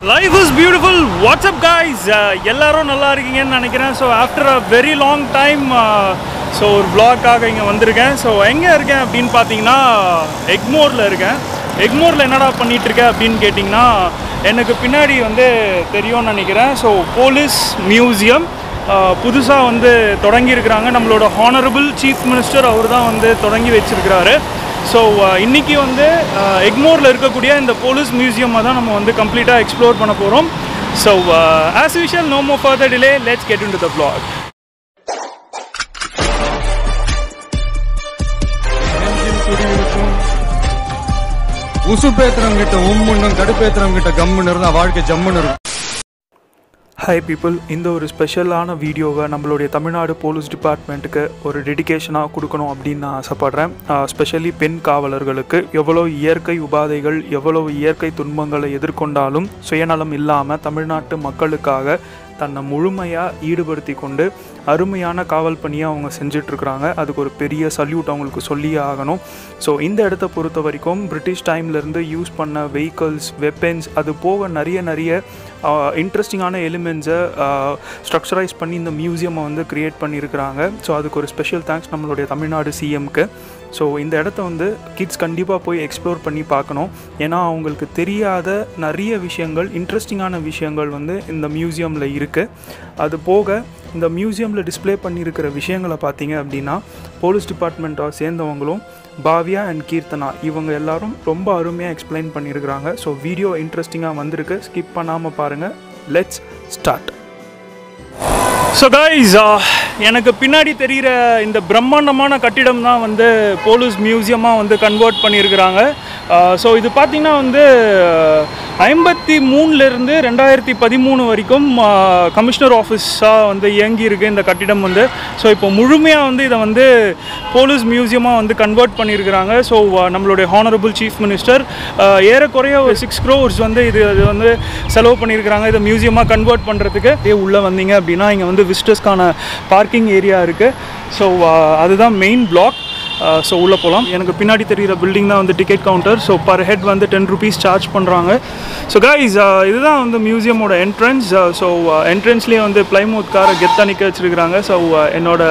Life is beautiful what's up guys எல்லாரும் நல்லா இருக்கீங்கன்னு நினைக்கிறேன் so after a very long time so ஒரு vlogக்காக இங்கே வந்திருக்கேன் ஸோ எங்கே இருக்கேன் அப்படின்னு பார்த்தீங்கன்னா எக்மோரில் இருக்கேன் எக்மோரில் என்னடா பண்ணிட்டு இருக்கேன் அப்படின்னு கேட்டிங்கன்னா எனக்கு பின்னாடி வந்து தெரியும்னு நினைக்கிறேன் ஸோ போலீஸ் மியூசியம் புதுசாக வந்து தொடங்கியிருக்கிறாங்க நம்மளோட ஹானரபிள் சீஃப் மினிஸ்டர் அவர் தான் வந்து தொடங்கி வச்சிருக்கிறாரு ஸோ இன்னைக்கு வந்து எக்மோரில் இருக்கக்கூடிய இந்த போலீஸ் மியூசியமை தான் நம்ம வந்து கம்ப்ளீட்டாக எக்ஸ்ப்ளோர் பண்ண போகிறோம் so as usual no more further delay let's get into the vlog நெஞ்சில் குடியிருக்கும் உசுப்பேத்துறவங்க கிட்ட உம்முன்னும் கடுப்பேத்துறவங்க கிட்ட கம்முன்னு இருந்தா வாழ்க்கை ஜம்முன்னு இருக்கும் ஹாய் பீப்புள் இந்த ஒரு ஸ்பெஷலான வீடியோவை நம்மளுடைய தமிழ்நாடு போலீஸ் டிபார்ட்மெண்ட்டுக்கு ஒரு டெடிகேஷனாக கொடுக்கணும் அப்படின்னு நான் ஆசைப்பட்றேன் ஸ்பெஷலி பெண் காவலர்களுக்கு எவ்வளோ இயற்கை உபாதைகள் எவ்வளோ இயற்கை துன்பங்களை எதிர்கொண்டாலும் சுயநலம் இல்லாமல் தமிழ்நாட்டு மக்களுக்காக தன்னை முழுமையாக ஈடுபடுத்தி கொண்டு அருமையான காவல் பணியை அவங்க செஞ்சிட்ருக்குறாங்க அதுக்கு ஒரு பெரிய சல்யூட் அவங்களுக்கு சொல்லியே ஆகணும் ஸோ இந்த இடத்த பொறுத்த வரைக்கும் பிரிட்டிஷ் டைம்லேருந்து யூஸ் பண்ண வெஹிக்கல்ஸ் வெப்பன்ஸ் அது போக நிறைய நிறைய இன்ட்ரெஸ்டிங்கான எலிமெண்ட்ஸை ஸ்ட்ரக்சரைஸ் பண்ணி இந்த மியூசியமை வந்து க்ரியேட் பண்ணியிருக்கிறாங்க ஸோ அதுக்கு ஒரு ஸ்பெஷல் தேங்க்ஸ் நம்மளுடைய தமிழ்நாடு சிஎம்க்கு ஸோ இந்த இடத்த வந்து கிட்ஸ் கண்டிப்பாக போய் எக்ஸ்ப்ளோர் பண்ணி பார்க்கணும் ஏன்னா அவங்களுக்கு தெரியாத நிறைய விஷயங்கள் இன்ட்ரெஸ்டிங்கான விஷயங்கள் வந்து இந்த மியூசியமில் இருக்குது அது போக இந்த மியூசியமில் டிஸ்ப்ளே பண்ணியிருக்கிற விஷயங்களை பார்த்தீங்க அப்படின்னா போலீஸ் டிபார்ட்மெண்ட்டை சேர்ந்தவங்களும் பாவ்யா அண்ட் கீர்த்தனா இவங்க எல்லாரும் ரொம்ப அருமையாக எக்ஸ்பிளைன் பண்ணியிருக்கிறாங்க ஸோ வீடியோ இன்ட்ரெஸ்டிங்காக வந்திருக்கு ஸ்கிப் பண்ணாமல் பாருங்கள் லெட்ஸ் ஸ்டார்ட் ஸோ கைஸ் எனக்கு பின்னாடி தெரிகிற இந்த பிரம்மாண்டமான கட்டிடம் தான் வந்து போலீஸ் மியூசியமாக வந்து கன்வெர்ட் பண்ணியிருக்கிறாங்க ஸோ இது பார்த்திங்கன்னா வந்து ஐம்பத்தி மூணுலேருந்து ரெண்டாயிரத்தி பதிமூணு வரைக்கும் கமிஷனர் ஆஃபீஸாக வந்து இயங்கி இருக்கு இந்த கட்டிடம் வந்து ஸோ இப்போ முழுமையாக வந்து இதை வந்து போலீஸ் மியூசியமாக வந்து கன்வெர்ட் பண்ணியிருக்கிறாங்க ஸோ நம்மளுடைய ஹானரபிள் சீஃப் மினிஸ்டர் ஏறக்குறைய ஒரு சிக்ஸ் க்ரோர்ஸ் வந்து இது இது வந்து செலவு பண்ணியிருக்கிறாங்க இதை மியூசியமாக கன்வெர்ட் பண்ணுறதுக்கு இதே உள்ளே வந்தீங்க அப்படின்னா இங்கே வந்து விசிட்டர்ஸ்க்கான பார்க்கிங் ஏரியா இருக்குது ஸோ அதுதான் மெயின் பிளாக் ஸோ உள்ளே போகலாம் எனக்கு பின்னாடி தெரிகிற பில்டிங் தான் வந்து ticket counter so per head வந்து டென் ருபீஸ் சார்ஜ் பண்ணுறாங்க ஸோ கைஸ் இதுதான் வந்து மியூசியமோட என்ட்ரன்ஸ் ஸோ என்ட்ரன்ஸ்லேயே வந்து பிளைமூத் காரை கெத்தா நிற்க வச்சுருக்கிறாங்க ஸோ என்னோட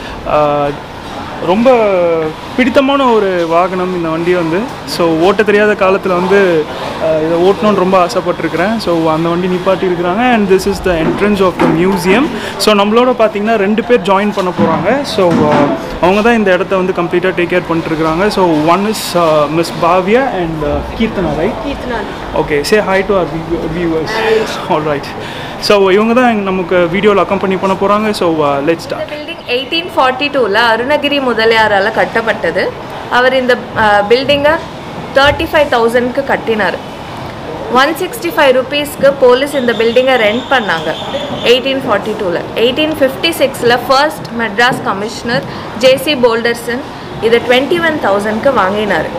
ரொம்ப பிடித்தமான ஒரு வாகனம் இந்த வண்டி வந்து ஸோ ஓட்ட தெரியாத காலத்தில் வந்து அஹ், இதை ஓட்டணும்னு ரொம்ப ஆசைப்பட்டிருக்கிறேன் ஸோ அந்த வண்டி நிப்பாட்டி இருக்கிறாங்க and this is the entrance of the museum so நம்மளோட பார்த்தீங்கன்னா ரெண்டு பேர் ஜாயின் பண்ண போகிறாங்க ஸோ அவங்க தான் இந்த இடத்த வந்து கம்ப்ளீட்டாக டேக் கேர் பண்ணிட்டுருக்காங்க so one is miss Bhavya and Keerthana right okay say hi to our viewers all right so இவங்க தான் நமக்கு வீடியோவில் அக்கம்பனி பண்ண போகிறாங்க so let start building eighteen forty டூவில் அருணகிரி முதலியாரால் கட்டப்பட்டது அவர் இந்த பில்டிங்கை தேர்ட்டி ஃபைவ் தௌசண்ட்க்கு கட்டினார் ஒன் சிக்ஸ்டி ஃபைவ் ருபீஸ்க்கு போலீஸ் இந்த பில்டிங்கை ரெண்ட் பண்ணாங்க எயிட்டீன் ஃபார்ட்டி டூவில் எயிட்டீன் ஃபிஃப்டி சிக்ஸில் first Madras commissioner JC Boulderson இதை டுவெண்ட்டி ஒன் தௌசண்ட்க்கு வாங்கினார்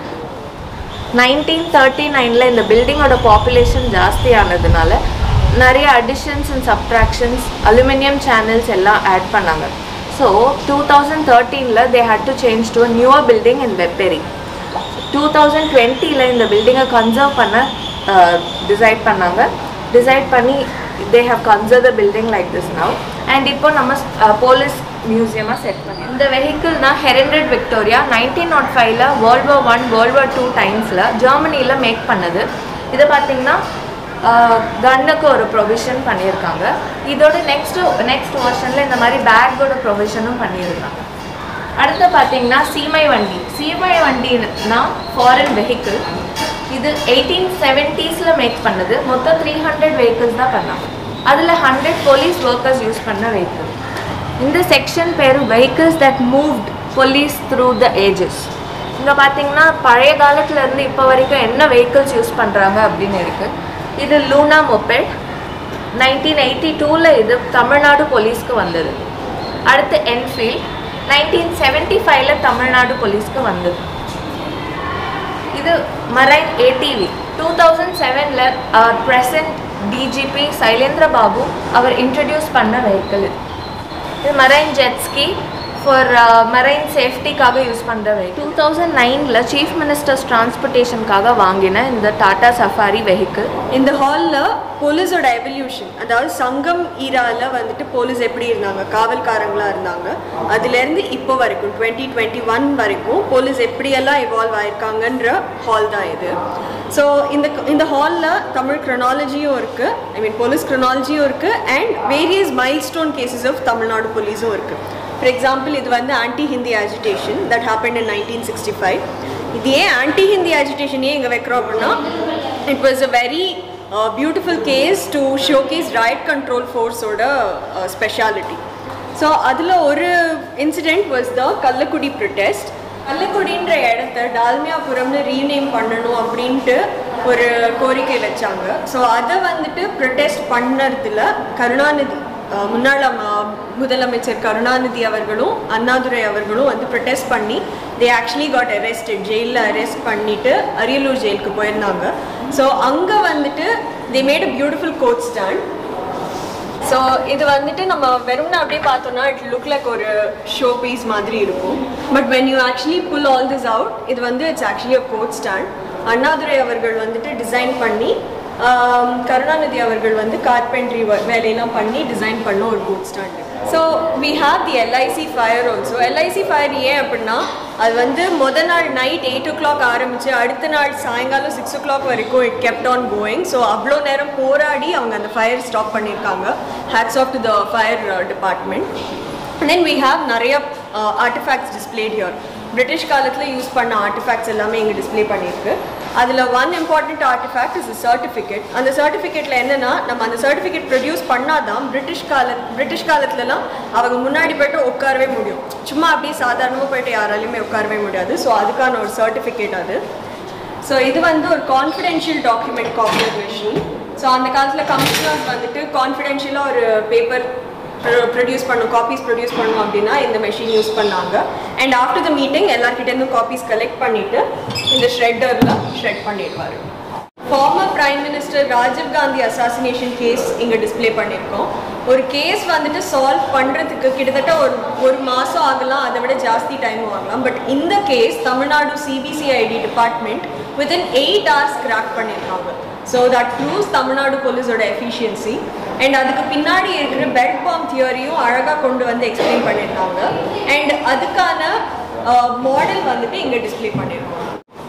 நைன்டீன் தேர்ட்டி நைனில் இந்த பில்டிங்கோட பாப்புலேஷன் ஜாஸ்தி ஆனதுனால நிறைய additions and subtractions aluminium channels எல்லாம் ஆட் பண்ணாங்க ஸோ டூ தௌசண்ட் தேர்ட்டீனில் they had to change to newer building in Vepery two thousand டுவெண்ட்டியில் இந்த பில்டிங்கை கன்சர்வ் பண்ண டிசைட் பண்ணாங்க டிசைட் பண்ணி they have conserve the building like this now and இப்போ நம்ம போலீஸ் மியூசியமாக செட் பண்ணி இந்த வெஹிக்கிள்னா ஹெரண்டட் விக்டோரியா நைன்டீன் நாட் ஃபைவ்ல world war one world war two டைம்ஸில் ஜெர்மனியில் மேக் பண்ணது இதை பார்த்தீங்கன்னா கன்னுக்கு ஒரு ப்ரொவிஷன் பண்ணியிருக்காங்க இதோட நெக்ஸ்ட் நெக்ஸ்ட் வருஷனில் இந்த மாதிரி பேக்கோட ப்ரொவிஷனும் பண்ணியிருக்காங்க அடுத்து பார்த்தீங்கன்னா சீமை வண்டி சீமை வண்டினா ஃபாரின் வெஹிக்கிள் இது எயிட்டீன் செவன்ட்டீஸில் மேக் பண்ணது மொத்தம் த்ரீ ஹண்ட்ரட் வெஹிக்கிள்ஸ் தான் பண்ணாங்க அதில் ஹண்ட்ரட் போலீஸ் ஒர்க்கர்ஸ் யூஸ் பண்ண வெஹிக்கிள் இந்த செக்ஷன் பேர் vehicles that moved police through the ages இங்கே பார்த்தீங்கன்னா பழைய காலத்துல இருந்து இப்போ வரைக்கும் என்ன வெஹிக்கிள்ஸ் யூஸ் பண்ணுறாங்க அப்படின்னு இருக்குது இது லூனா மொபெட் நைன்டீன் எயிட்டி டூவில் இது தமிழ்நாடு போலீஸ்க்கு வந்தது அடுத்து என்ஃபீல்ட் நைன்டீன் செவன்ட்டி ஃபைவ்ல தமிழ்நாடு போலீஸ்க்கு வந்தது இது மரைன் ஏடிவி டூ தௌசண்ட் செவனில் our present DGP Sylendra Babu அவர் இன்ட்ரடியூஸ் பண்ண வெஹிக்கிள் இது இது மரைன் ஜெட்ஸ்கி ஃபார் மெரைன் சேஃப்டிக்காக யூஸ் பண்ணுற வெஹிக்கிள் டூ தௌசண்ட் நைனில் சீஃப் மினிஸ்டர்ஸ் டிரான்ஸ்போர்ட்டேஷனுக்காக வாங்கின இந்த டாடா சஃபாரி வெஹிக்கிள் இந்த ஹாலில் போலீஸோட எவல்யூஷன் அதாவது சங்கம் ஈரால வந்துட்டு போலீஸ் எப்படி இருந்தாங்க காவல்காரங்களாக இருந்தாங்க அதுலேருந்து இப்போ வரைக்கும் டுவெண்ட்டி டுவெண்ட்டி ஒன் வரைக்கும் போலீஸ் எப்படியெல்லாம் இவால்வ் ஆயிருக்காங்கன்ற ஹால் தான் இது ஸோ இந்த இந்த ஹாலில் தமிழ் க்ரொனாலஜியும் இருக்குது ஐ மீன் போலீஸ் க்ரொனாலஜியும் இருக்குது and various milestone cases of Tamil Nadu போலீஸும் இருக்குது ஃபார் எக்ஸாம்பிள் இது வந்து anti Hindi agitation that happen in nineteen sixty five இது ஏன் ஆன்டி ஹிந்தி அஜிடேஷன் ஏன் இங்கே வைக்கிறோம் அப்படின்னா it was a very beautiful case to showcase riot control ஃபோர்ஸோட ஸ்பெஷாலிட்டி ஸோ அதில் ஒரு incident was the Kallakudi protest கள்ளக்குடின்ற இடத்த டால்மியாபுரம்னு ரீநேம் பண்ணணும் அப்படின்ட்டு ஒரு கோரிக்கை வச்சாங்க ஸோ அதை வந்துட்டு ப்ரொட்டெஸ்ட் பண்ணறதுல கருணாநிதி அஹ், முன்னாள் அம- முதலமைச்சர் கருணாநிதி அவர்களும் அண்ணாதுரை அவர்களும் வந்து ப்ரொட்டெஸ்ட் பண்ணி தே ஆக்சுவலி காட் அரெஸ்டட் ஜெயிலில் அரெஸ்ட் பண்ணிட்டு அரியலூர் ஜெயிலுக்கு போயிருந்தாங்க ஸோ அங்கே வந்துட்டு they made a beautiful coat stand so இது வந்துட்டு நம்ம வெறும்னு அப்படியே பார்த்தோம்னா இட் லுக் லைக் ஒரு ஷோ பீஸ் மாதிரி இருக்கும் but when you actually pull all this out இது வந்து it's actually a coat stand Annadurai அவர்கள் வந்துட்டு டிசைன் பண்ணி ஆம், கருணாநிதி அவர்கள் வந்து கார்பென்ட்ரி வேலையெல்லாம் பண்ணி டிசைன் பண்ண ஒரு coat stand so we have the LIC fire also LIC fire ஏன் அப்படின்னா அது வந்து முத நாள் நைட் எயிட் ஓ கிளாக் ஆரம்பிச்சு அடுத்த நாள் சாயங்காலம் சிக்ஸ் ஓ கிளாக் வரைக்கும் it kept on going so அவ்வளோ நேரம் போராடி அவங்க அந்த ஃபயர் ஸ்டாப் பண்ணியிருக்காங்க hats off to the fire department then we have நிறைய ஆர்டிஃபேக்ட்ஸ் டிஸ்பிளேட் ஹியர் பிரிட்டிஷ் காலத்தில் யூஸ் பண்ண ஆர்டிஃபேக்ட்ஸ் எல்லாமே இங்கே டிஸ்ப்ளே பண்ணியிருக்கு அதில் one important artefact is certificate அந்த சர்டிஃபிகேட்டில் என்னென்னா நம்ம அந்த சர்டிஃபிகேட் ப்ரொடியூஸ் பண்ணாதான் பிரிட்டிஷ் கால பிரிட்டிஷ் காலத்துலலாம் அவங்க முன்னாடி போயிட்டு உட்காரவே முடியும் சும்மா அப்படியே சாதாரணமாக போயிட்டு யாராலையுமே உட்காரவே முடியாது ஸோ அதுக்கான ஒரு சர்டிஃபிகேட் அது ஸோ இது வந்து ஒரு confidential document copier machine so அந்த காலத்தில் கமிஷனர்ஸ் வந்துட்டு கான்ஃபிடென்ஷியலாக ஒரு பேப்பர் ப்ரொடியூஸ் பண்ணும் காப்பீஸ் ப்ரொடியூஸ் பண்ணணும் அப்படின்னா இந்த மெஷின் யூஸ் பண்ணாங்க அண்ட் ஆஃப்டர் த மீட்டிங் எல்லார்கிட்டேருந்தும் காப்பீஸ் கலெக்ட் பண்ணிவிட்டு இந்த ஷ்ரெட்டரில் ஷ்ரெட் பண்ணிடுவார் former prime minister Rajiv Gandhi assassination case இங்கே டிஸ்ப்ளே பண்ணியிருக்கோம் ஒரு கேஸ் வந்துட்டு சால்வ் பண்ணுறதுக்கு கிட்டத்தட்ட ஒரு ஒரு மாதம் ஆகலாம் அதை விட ஜாஸ்தி டைம் ஆகலாம் பட் இந்த case Tamil Nadu CBCID department within eight hours crack பண்ணியிருக்காங்க ஸோ தட் ப்ரூவ்ஸ் தமிழ்நாடு போலீஸோட எஃபிஷியன்சி அண்ட் அதுக்கு பின்னாடி இருக்கிற பெட் பாம் தியரியும் அழகாக கொண்டு வந்து எக்ஸ்பிளைன் பண்ணியிருக்காங்க அண்ட் அதுக்கான மாடல் வந்துட்டு இங்கே டிஸ்ப்ளே பண்ணியிருக்கோம்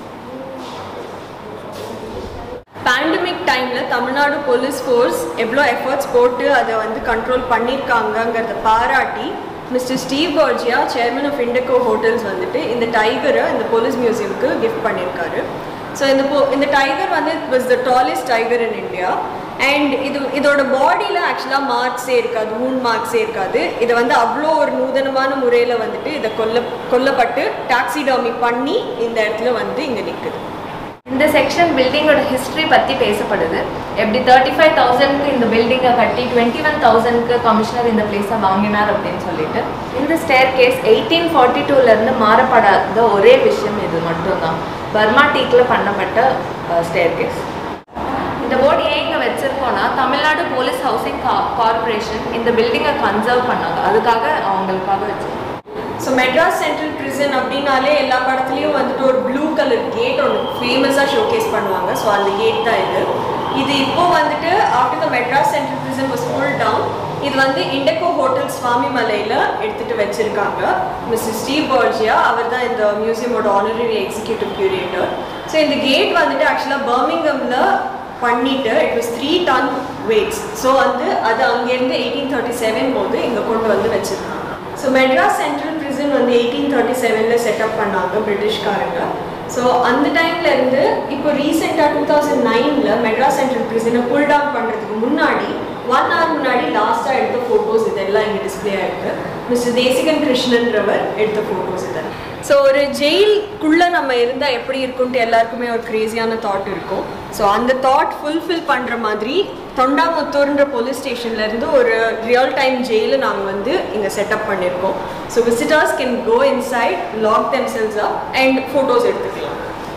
பேண்டமிக் டைமில் தமிழ்நாடு போலீஸ் ஃபோர்ஸ் எவ்வளோ எஃபர்ட்ஸ் போட்டு அதை வந்து கண்ட்ரோல் பண்ணியிருக்காங்கங்கிறத பாராட்டி mister Steve Borgia chairman of Indeco hotels வந்துட்டு இந்த டைகரை இந்த போலீஸ் மியூசியம்க்கு கிஃப்ட் பண்ணியிருக்காரு ஸோ இந்த போ இந்த டைகர் வந்து was the tallest tiger in India and இது இதோட பாடியில் ஆக்சுவலாக மார்க்ஸே இருக்காது மூன் மார்க்ஸே இருக்காது இதை வந்து அவ்வளோ ஒரு நூதனமான முறையில் வந்துட்டு இதை கொல்ல கொல்லப்பட்டு டாக்ஸிடாமி பண்ணி இந்த இடத்துல வந்து இங்கே நிற்குது இந்த செக்ஷன் பில்டிங்கோட ஹிஸ்ட்ரி பற்றி பேசப்படுது எப்படி தேர்ட்டி ஃபைவ் தௌசண்ட்க்கு இந்த பில்டிங்கை கட்டி டுவெண்ட்டி ஒன் தௌசண்ட்க்கு கமிஷனர் இந்த பிளேஸை வாங்கினார் அப்படின்னு சொல்லிட்டு இந்த ஸ்டேர் கேஸ் எயிட்டீன் ஃபார்ட்டி டூலேருந்து மாறப்படாத ஒரே விஷயம் இது மட்டும்தான் பர்மா டீக்கில் பண்ணப்பட்ட ஸ்டேர் கேஸ் இந்த போர்டு ஏன் இங்கே வச்சிருக்கோம்னா தமிழ்நாடு போலீஸ் ஹவுசிங் கார்பரேஷன் இந்த பில்டிங்கை கன்சர்வ் பண்ணாங்க அதுக்காக அவங்களுக்காக வச்சிருக்கோம் ஸோ மெட்ராஸ் சென்ட்ரல் பிரிசன் அப்படின்னாலே எல்லா படத்துலையும் வந்துட்டு ஒரு ப்ளூ கலர் கேட் ஒன்று ஃபேமஸாக ஷோகேஸ் பண்ணுவாங்க ஸோ அந்த கேட் தான் இது இது இப்போ வந்துட்டு after the Madras central prison was pull down இது வந்து இண்டகோ ஹோட்டல் சுவாமி மலையில் எடுத்துகிட்டு வச்சுருக்காங்க மிஸ்டர் ஸ்டீவ் பர்ஜியா அவர் தான் இந்த மியூசியமோட ஆனரரி எக்ஸிக்யூட்டிவ் கியூரேட்டர் ஸோ இந்த கேட் வந்துட்டு ஆக்சுவலாக பர்மிங்கமில் பண்ணிட்டு it was three ton weights so வந்து அது அங்கேருந்து எயிட்டீன் தேர்ட்டி செவன் போது இங்கே கொண்டு வந்து வச்சுருக்காங்க ஸோ மெட்ராஸ் சென்ட்ரல் பிரிசன் வந்து எயிட்டீன் தேர்ட்டி செவனில் செட்டப் பண்ணாங்க பிரிட்டிஷ்காரங்க ஸோ அந்த டைம்ல இருந்து இப்போ ரீசெண்டாக டூ தௌசண்ட் நைனில் மெட்ராஸ் சென்ட்ரல் பிரிசனை புல் டவுன் பண்ணுறதுக்கு முன்னாடி ஒன் ஹவர் முன்னாடி லாஸ்ட்டாக எடுத்த ஃபோட்டோஸ் இதெல்லாம் இங்கே டிஸ்பிளே ஆயிருக்கு மிஸ்டர் தேசிகன் கிருஷ்ணன்றவர் எடுத்த ஃபோட்டோஸ் இதெல்லாம் ஸோ ஒரு ஜெயிலுக்குள்ளே நம்ம இருந்தால் எப்படி இருக்கும்ட்டு எல்லாருக்குமே ஒரு க்ரேசியான தாட் இருக்கும் ஸோ அந்த தாட் ஃபுல்ஃபில் பண்ணுற மாதிரி தொண்டாமுத்தூர்ன்ற போலீஸ் ஸ்டேஷன்லேருந்து ஒரு ரியல் டைம் ஜெயிலை நாங்கள் வந்து இங்கே செட்டப் பண்ணியிருக்கோம் so visitors can go inside lock them cells up and photos எடுத்துக்கலாம்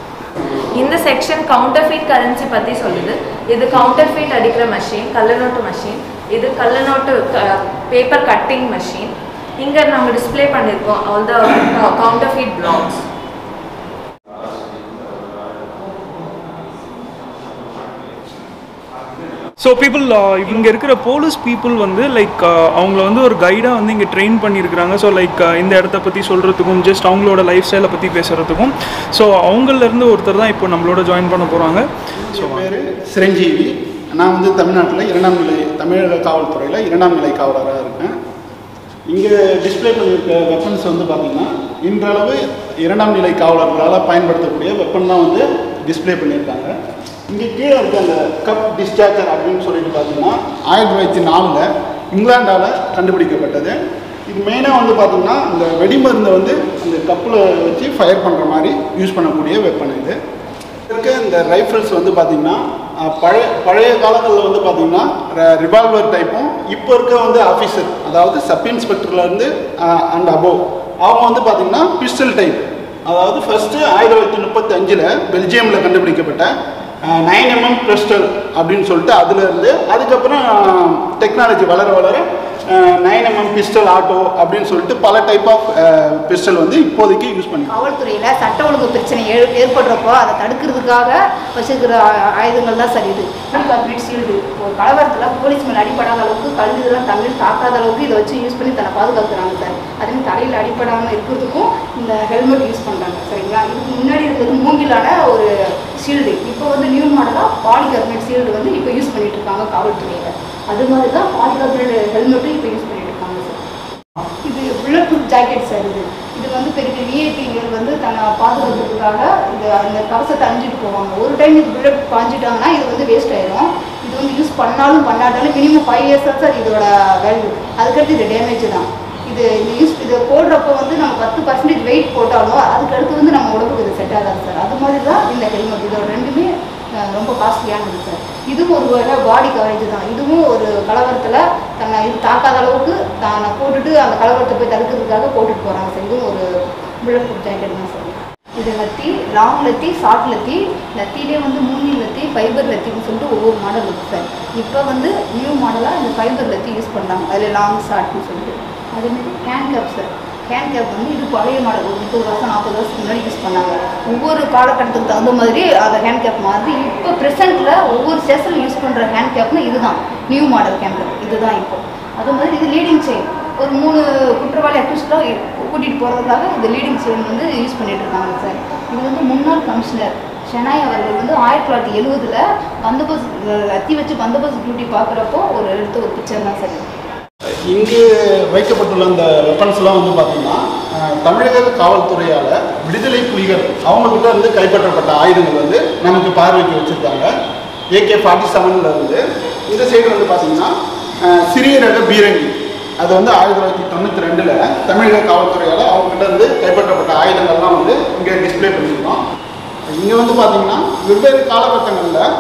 இந்த செக்ஷன் கவுண்டர்ஃபீட் கரன்சி பற்றி சொல்லுது இது கவுண்டர்ஃபீட் அடிக்கிற மஷின் கள்ள நோட்டு மஷின் இது கள்ள நோட்டு பேப்பர் கட்டிங் மஷின் இங்கே நாங்கள் டிஸ்ப்ளே பண்ணியிருக்கோம் all the counterfeit blocks so people இங்கே இருக்கிற போலீஸ் பீப்புள் வந்து லைக் அவங்கள வந்து ஒரு கைடாக வந்து இங்கே ட்ரெயின் பண்ணியிருக்கிறாங்க ஸோ லைக் இந்த இடத்த பற்றி சொல்கிறதுக்கும் ஜஸ்ட் அவங்களோட லைஃப் ஸ்டைலை பற்றி பேசுகிறதுக்கும் ஸோ அவங்களிருந்து ஒருத்தர் தான் இப்போ நம்மளோட ஜாயின் பண்ண போகிறாங்க ஸோ என் பேர் சிரஞ்சீவி நான் வந்து தமிழ்நாட்டில் இரண்டாம் நிலை தமிழக காவல்துறையில் இரண்டாம் நிலை காவலராக இருக்கேன் இங்கே டிஸ்ப்ளே பண்ணியிருக்க வெப்பன்ஸ் வந்து பார்த்திங்கன்னா இன்றளவு இரண்டாம் நிலை காவலர்களால் பயன்படுத்தக்கூடிய வெப்பன் தான் வந்து டிஸ்ப்ளே பண்ணியிருக்காங்க இங்கே கீழே இருக்க அந்த கப் டிஸ்சார்ஜர் அப்படின்னு சொல்லிட்டு பார்த்தீங்கன்னா ஆயிரத்தி தொள்ளாயிரத்தி நாலில் இங்கிலாண்டால் கண்டுபிடிக்கப்பட்டது இது மெயினாக வந்து பார்த்திங்கன்னா இந்த வெடிமருந்தை வந்து அந்த கப்பில் வச்சு ஃபயர் பண்ணுற மாதிரி யூஸ் பண்ணக்கூடிய வெப்பன் இது இருக்க இந்த ரைஃபிள்ஸ் வந்து பார்த்தீங்கன்னா அஹ், பழைய பழைய காலங்களில் வந்து பார்த்தீங்கன்னா ரிவால்வர் டைப்பும் இப்போ இருக்க வந்து ஆஃபீஸர் அதாவது சப் இன்ஸ்பெக்டர்லேருந்து அண்ட் அபோவ் அவங்க வந்து பார்த்தீங்கன்னா பிஸ்டல் டைப் அதாவது ஃபஸ்ட்டு ஆயிரத்தி தொள்ளாயிரத்தி முப்பத்தி அஞ்சில் பெல்ஜியமில் கண்டுபிடிக்கப்பட்ட நைன் எம்எம் பிஸ்டல் அப்படின்னு சொல்லிட்டு அதுலேருந்து அதுக்கப்புறம் டெக்னாலஜி வளர வளர நைன் எம்எம் பிஸ்டல் ஆட்டோ அப்படின்னு சொல்லிட்டு பல டைப் ஆஃப் பிஸ்டல் வந்து இப்போதைக்கு யூஸ் பண்ணி காவல்துறையில் சட்ட ஒழுங்கு பிரச்சனை ஏ ஏற்படுறப்போ அதை தடுக்கிறதுக்காக வச்சிருக்கிற ஆ- ஆயுதங்கள் தான் சரி இது கார்பரேட் ஷீல்டு ஒரு கலவரத்தில் போலீஸ் மேலே அடிப்படாத அளவுக்கு கழுதுலாம் தமிழ் தாக்காத அளவுக்கு இதை வச்சு யூஸ் பண்ணி தன்னை பாதுகாக்கிறாங்க சார் அதே தலையில் அடிப்படாமல் இருக்கிறதுக்கும் இந்த ஹெல்மெட் யூஸ் பண்ணுறாங்க சரிங்களா இதுக்கு முன்னாடி இருக்கிறது மூங்கிலான ஒரு ஷீல்டு இப்போ வந்து நியூ மாடலாக பாலிகார்பனேட் ஷீல்டு வந்து இப்போ யூஸ் பண்ணிட்டு இருக்காங்க காவல்துறையில் அது மாதிரி தான் பாலிகார்பனேட் ஹெல்மெட்டும் இப்போ யூஸ் பண்ணிட்டு இருக்காங்க சார் இது புல்லட் ப்ரூஃப் ஜாக்கெட் சார் இது இது வந்து பெரிய பெரிய விஐபிகள் வந்து தன்னை பாதுகாக்கிறதுக்காக இது அந்த கவசத்தை அணிஞ்சிட்டு போவாங்க ஒரு டைம் இது புல்லட் பாஞ்சிட்டாங்கன்னா இது வந்து வேஸ்ட் ஆயிரும் இது வந்து யூஸ் பண்ணாலும் பண்ணாட்டாலும் மினிமம் ஃபைவ் இயர்ஸ் தான் சார் இதோட வேல்யூ அதுக்கடுத்து இது டேமேஜ் தான் இது இது யூஸ் இது போடுறப்போ வந்து நம்ம பத்து பர்சன்டேஜ் வெயிட் போட்டாலும் அதுக்கு அடுத்து வந்து நம்ம உடம்புக்கு இது செட் ஆகாது சார் அது மாதிரி தான் இந்த ஹெல்மெட் இதோட ரெண்டுமே அஹ், ரொம்ப காஸ்ட்லியானது சார் இதுவும் ஒரு வகை பாடி கவரேஜ் தான் இதுவும் ஒரு கலவரத்தில் தன்னை இது தாக்காத அளவுக்கு தானை போட்டுட்டு அந்த கலவரத்தை போய் தடுக்கிறதுக்காக போட்டுட்டு போகிறாங்க சார் இதுவும் ஒரு புல்லட் ப்ரூஃப் ஜாக்கெட் தான் சார் இது லத்தி லாங் லத்தி ஷார்ட் லத்தி லத்திலே வந்து மூங்கில் லத்தி ஃபைபர் லத்தின்னு சொல்லிட்டு ஒவ்வொரு மாடல் இருக்குது சார் இப்போ வந்து நியூ மாடலாக இந்த ஃபைபர் லத்தி யூஸ் பண்ணுறாங்க அதில் லாங் ஷார்ட்னு சொல்லிட்டு அதேமாதிரி hand cap sir hand cap வந்து இது பழைய மாடல் ஒரு முப்பது வருஷம் நாற்பது வருஷத்துக்கு முன்னாடி யூஸ் பண்ணாங்க ஒவ்வொரு காலகட்டத்துக்கு தகுந்த மாதிரி அந்த ஹேண்ட் கேப் மாதிரி இப்போ ப்ரெசென்ட்டில் ஒவ்வொரு ஸ்டேஷனில் யூஸ் பண்ணுற ஹேண்ட் கேப்னு இதுதான் நியூ மாடல் ஹேண்ட் கேப் இதுதான் இப்போ அது மாதிரி இது லீடிங் செயின் ஒரு மூணு குற்றவாளி அக்யூஸ்டாக கூட்டிகிட்டு போகிறதுக்காக இந்த லீடிங் செயின் வந்து யூஸ் பண்ணிட்டு இருக்காங்க சார் இது வந்து முன்னாள் கமிஷனர் ஷெனாய் அவர்கள் வந்து ஆயிரத்தி தொள்ளாயிரத்தி எழுபதில் பந்தோபஸ்த் அத்தி வச்சு பந்தோபஸ்த் டியூட்டி பார்க்குறப்போ ஒரு எடுத்த ஒரு பிக்சர் தான் சார் இது. இங்கு வைக்கப்பட்டுள்ள அந்த வெப்பன்ஸ்லாம் வந்து பார்த்தீங்கன்னா அஹ், தமிழக காவல்துறையால் விடுதலை புலிகள் அவங்கக்கிட்ட இருந்து கைப்பற்றப்பட்ட ஆயுதங்கள் வந்து நமக்கு பார்வைக்கு வச்சுருக்காங்க ஏகே ஃபார்ட்டி செவனில் இருந்து இந்த சைடு வந்து பார்த்தீங்கன்னா அஹ், சிறிய ரக பீரங்கி அது வந்து ஆயிரத்தி தொள்ளாயிரத்தி தொண்ணூற்றி ரெண்டில் தமிழக காவல்துறையால் அவங்ககிட்ட இருந்து கைப்பற்றப்பட்ட ஆயுதங்கள்லாம் வந்து இங்கே டிஸ்ப்ளே பண்ணியிருக்கோம் இங்கே வந்து பார்த்தீங்கன்னா வெவ்வேறு காலகட்டங்களில்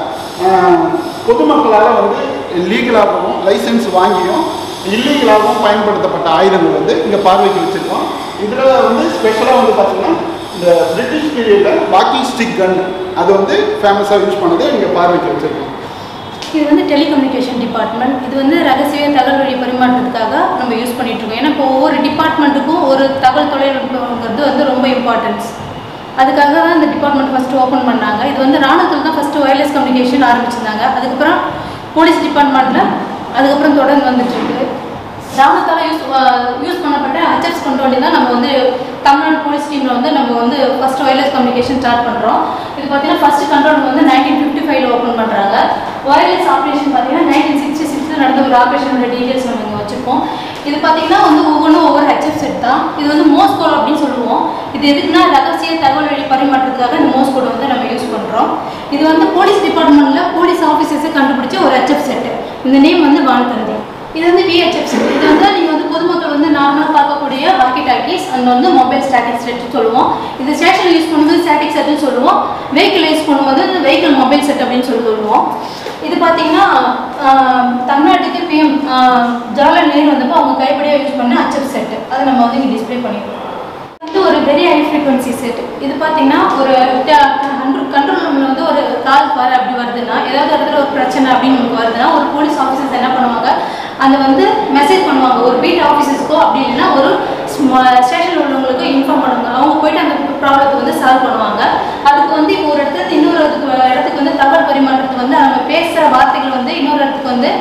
பொதுமக்களால் வந்து லீகலாகவும் லைசென்ஸ் வாங்கியும் இல்லீகலாகவும் பயன்படுத்தப்பட்ட ஆயுதங்கள் வந்து இங்கே பார்வைக்கு வச்சுருக்கோம் இதில் வந்து ஸ்பெஷலாக வந்து பார்த்தீங்கன்னா இந்த பிரிட்டிஷ் பீரியடில் வாக்கிங் ஸ்டிக் கன் அது வந்து ஃபேமஸாக யூஸ் பண்ணது இங்கே பார்வைக்கு வச்சுருக்கோம் இது வந்து டெலிகம்யூனிகேஷன் டிபார்ட்மெண்ட் இது வந்து ரகசிய தகவல் வழி பரிமாற்றத்துக்காக நம்ம யூஸ் பண்ணிட்டு இருக்கோம் ஏன்னா இப்போ ஒவ்வொரு டிபார்ட்மெண்ட்டுக்கும் ஒரு தகவல் தொழில்நுட்பங்கிறது வந்து ரொம்ப இம்பார்ட்டன்ஸ் அதுக்காக தான் இந்த டிபார்ட்மெண்ட் ஃபஸ்ட்டு ஓப்பன் பண்ணாங்க இது வந்து ராணுவத்தில் தான் ஃபஸ்ட்டு ஒயர்லெஸ் கம்யூனிகேஷன் ஆரம்பிச்சிருந்தாங்க அதுக்கப்புறம் போலீஸ் டிபார்ட்மெண்ட்டில் அதுக்கப்புறம் தொடர்ந்து வந்துட்டு இருக்கு ராணுவத்தால் யூஸ் யூஸ் பண்ணப்பட்ட ஹச்எஸ் கொண்டு வண்டி தான் நம்ம வந்து தமிழ்நாடு போலீஸ் டீமில் வந்து நம்ம வந்து ஃபர்ஸ்ட் ஒயர்லெஸ் கம்யூனிகேஷன் ஸ்டார்ட் பண்ணுறோம் இது பார்த்தீங்கன்னா ஃபர்ஸ்ட் கண்ட்ரோல் வந்து நைன்டீன் ஃபிஃப்டி ஃபைவ்ல ஓப்பன் பண்ணுறாங்க ஒயர்லெஸ் ஆப்ரேஷன் பார்த்தீங்கன்னா நைன்டீன் சிக்ஸ்டி சிக்ஸில் நடந்த ஒரு ஆப்ரேஷனோட டீட்டெயில்ஸ் நம்ம இங்கே வச்சுருக்கோம் இது பார்த்தீங்கன்னா வந்து ஒவ்வொன்றும் ஒவ்வொரு ஹெச்எஃப் செட் தான் இது வந்து மோஸ் கோட் அப்படின்னு சொல்லுவோம் இது எதுக்குன்னா ரகசிய தகவல் வழி பரிமாற்றத்துக்காக இந்த மோஸ் கோட் வந்து நம்ம யூஸ் பண்ணுறோம் இது வந்து போலீஸ் டிபார்ட்மெண்ட்டில் போலீஸ் ஆஃபீஸர்ஸை கண்டுபிடிச்ச ஒரு ஹெச்எஃப் செட் இந்த நேம் வந்து வான்தந்தி இது வந்து விஹெச்எஃப் செட் இது வந்து நீங்கள் வந்து பொதுமக்கள் வந்து நார்மலாக பார்க்கக்கூடிய வாக்கி டாக்கிஸ் அண்ட் வந்து மொபைல் ஸ்டாட்டிக் செட் சொல்லுவோம் இது ஸ்டேஷன் யூஸ் பண்ணும்போது ஸ்டாட்டிக் செட்னு சொல்லுவோம் வெஹிக்கிள் யூஸ் பண்ணும்போது வெஹிக்கிள் மொபைல் செட் அப்படின்னு சொல்லி சொல்லுவோம் இது பார்த்தீங்கன்னா ஆஹ், தமிழ்நாட்டுக்கு பிஎம் ஜவஹர்லால் நேரு வந்தப்போ அவங்க கைப்படியாக யூஸ் பண்ண அச்சப் செட் அதை நம்ம வந்து இங்கே டிஸ்ப்ளே பண்ணியிருக்கோம் வந்து ஒரு வெரி ஹை ஃப்ரீக்வன்சி செட் இது பார்த்தீங்கன்னா ஒரு ஹண்ட்ரட் கண்ட்ரோல் ரூமில் வந்து ஒரு கால் வர அப்படி வருதுன்னா ஏதாவது இடத்துல ஒரு பிரச்சனை அப்படின்னு நமக்கு வருதுன்னா ஒரு போலீஸ் ஆஃபீஸர்ஸ் என்ன பண்ணுவாங்க அந்த வந்து மெசேஜ் பண்ணுவாங்க ஒரு பீட் ஆஃபீஸர்ஸ்க்கோ அப்படி இல்லைன்னா ஒரு ஸ்டேஷனில் உள்ளவங்களுக்கோ இன்ஃபார்ம் பண்ணுவாங்க அவங்க போயிட்டு அந்த ப்ராப்ளத்தை வந்து சால்வ் பண்ணுவாங்க அதுக்கு வந்து இப்போ ஒரு இடத்துல இன்னொரு இடத்துக்கு இடத்துக்கு வந்து தகவல் பரிமாற்றத்துக்கு வந்து நம்ம பேசுகிற வார்த்தைகள் வந்து இன்னொரு இடத்துக்கு வந்து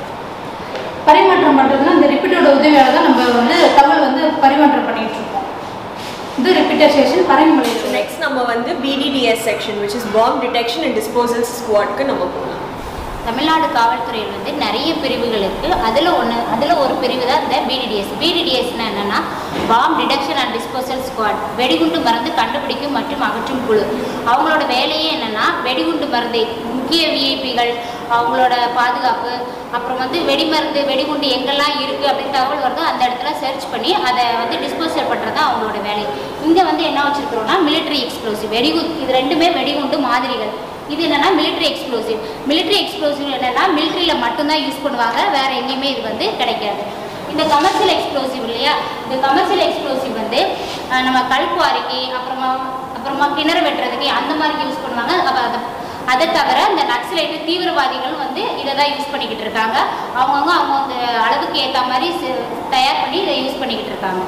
பரிமாற்றம் பண்ணுறதுனா இந்த ரிப்பீட்டோட உதவியால தான் நம்ம வந்து தகவல் வந்து பரிமாற்றம் பண்ணிட்டு இருக்கோம் இது ரிப்பீட்டர் ஸ்டேஷன் பரங்கிமலையில் நெக்ஸ்ட் நம்ம வந்து BDDS section which is bomb detection and disposal ஸ்குவாட்க்கு நம்ம போகலாம் தமிழ்நாடு காவல்துறையில் வந்து நிறைய பிரிவுகள் இருக்குது அதில் ஒன்று அதில் ஒரு பிரிவு தான் இந்த பிடிடிஎஸ் பிடிடிஎஸ்னா என்னென்னா bomb detection and disposal squad வெடிகுண்டு மருந்து கண்டுபிடிக்கும் மற்றும் அகற்றும் குழு அவங்களோட வேலையே என்னென்னா வெடிகுண்டு மருந்து முக்கிய விஐபிகள் அவங்களோட பாதுகாப்பு அப்புறம் வந்து வெடிமருந்து வெடிகுண்டு எங்கெல்லாம் இருக்குது அப்படின்னு தகவல் வருதோ அந்த இடத்துல சர்ச் பண்ணி அதை வந்து டிஸ்போசல் பண்ணுறது தான் அவங்களோட வேலை இங்கே வந்து என்ன வச்சுருக்கிறோம்னா மிலிட்ரி எக்ஸ்ப்ளோசிவ் வெடிகுண்டு இது ரெண்டுமே வெடிகுண்டு மாதிரிகள் இது என்னன்னா மிலிட்ரி எக்ஸ்ப்ளோசிவ் மிலிட்ரி எக்ஸ்ப்ளோசிவ் என்னன்னா மிலிட்ரியில் மட்டும்தான் யூஸ் பண்ணுவாங்க வேற எங்கேயுமே இது வந்து கிடைக்காது இந்த கமர்ஷியல் எக்ஸ்ப்ளோசிவ் இல்லையா இந்த கமர்ஷியல் எக்ஸ்ப்ளோசிவ் வந்து அஹ், நம்ம கல்குவாரிக்கு அப்புறமா அப்புறமா கிணறு வெட்டுறதுக்கு அந்த மாதிரி யூஸ் பண்ணுவாங்க அப்ப அதை அதை தவிர இந்த நக்சலைட்டு தீவிரவாதிகள் வந்து இதை தான் யூஸ் பண்ணிக்கிட்டு இருக்காங்க அவங்கவுங்க அவங்க அளவுக்கு ஏற்ற மாதிரி செ- தயார் பண்ணி இதை யூஸ் பண்ணிக்கிட்டு இருக்காங்க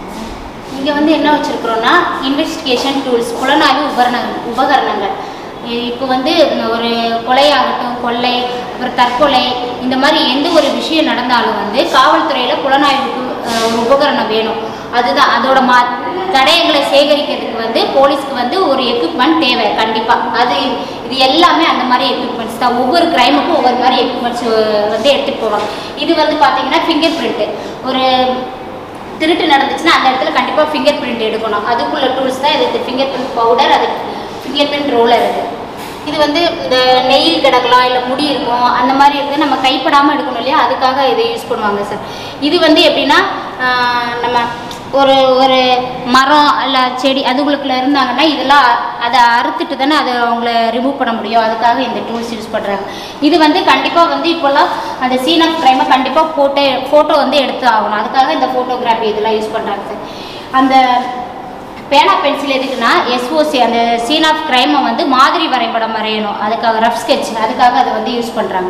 இங்கே வந்து என்ன வச்சுருக்குறோன்னா இன்வெஸ்டிகேஷன் டூல்ஸ் புலனாய்வு உபகரண உபகரணங்கள் இப்போ வந்து ஒரு கொலையாகட்டும் கொள்ளை அப்புறம் தற்கொலை இந்த மாதிரி எந்த ஒரு விஷயம் நடந்தாலும் வந்து காவல்துறையில் புலனாய்வுக்கு அஹ், ஒரு உபகரணம் வேணும் அதுதான் அதோட மா தடயங்களை சேகரிக்கிறதுக்கு வந்து போலீஸ்க்கு வந்து ஒரு எக்யூப்மெண்ட் தேவை கண்டிப்பாக அது இது எல்லாமே அந்த மாதிரி எக்யூப்மெண்ட்ஸ் தான் ஒவ்வொரு கிரைமுக்கும் ஒவ்வொரு மாதிரி எக்யூப்மெண்ட்ஸ் வந்து எடுத்துகிட்டு போவாங்க இது வந்து பார்த்தீங்கன்னா ஃபிங்கர் பிரிண்ட்டு ஒரு திருட்டு நடந்துச்சுன்னா அந்த இடத்துல கண்டிப்பாக ஃபிங்கர் பிரிண்ட் எடுக்கணும் அதுக்குள்ள டூல்ஸ் தான் இது ஃபிங்கர் பிரிண்ட் பவுடர் அது ஃபிங்கர் பிரிண்ட் ரோலர் இது இது வந்து இந்த நெயில் கிடக்கலாம் இல்லை முடி இருக்கும் அந்த மாதிரி இருந்து நம்ம கைப்படாமல் எடுக்கணும் இல்லையா அதுக்காக இதை யூஸ் பண்ணுவாங்க சார் இது வந்து எப்படின்னா ஆஹ், நம்ம ஒரு ஒரு மரம் இல்லை செடி அதுகளுக்குள்ள இருந்தாங்கன்னா இதெல்லாம் அதை அறுத்துட்டு தானே அதை அவங்கள ரிமூவ் பண்ண முடியும் அதுக்காக இந்த டூல்ஸ் யூஸ் பண்ணுறாங்க இது வந்து கண்டிப்பாக வந்து இப்போல்லாம் அந்த சீன் ஆஃப் க்ரைமை கண்டிப்பாக ஃபோட்டோ ஃபோட்டோ வந்து எடுத்து ஆகணும் அதுக்காக இந்த ஃபோட்டோகிராஃபி இதெல்லாம் யூஸ் பண்ணுறாங்க சார் அந்த பேனா பென்சில் எதுக்குன்னா எஸ்ஓசி அந்த சீன் ஆஃப் க்ரைமை வந்து மாதிரி வரைபடம் வரையணும் அதுக்காக ரஃப் ஸ்கெட்ச் அதுக்காக அதை வந்து யூஸ் பண்ணுறாங்க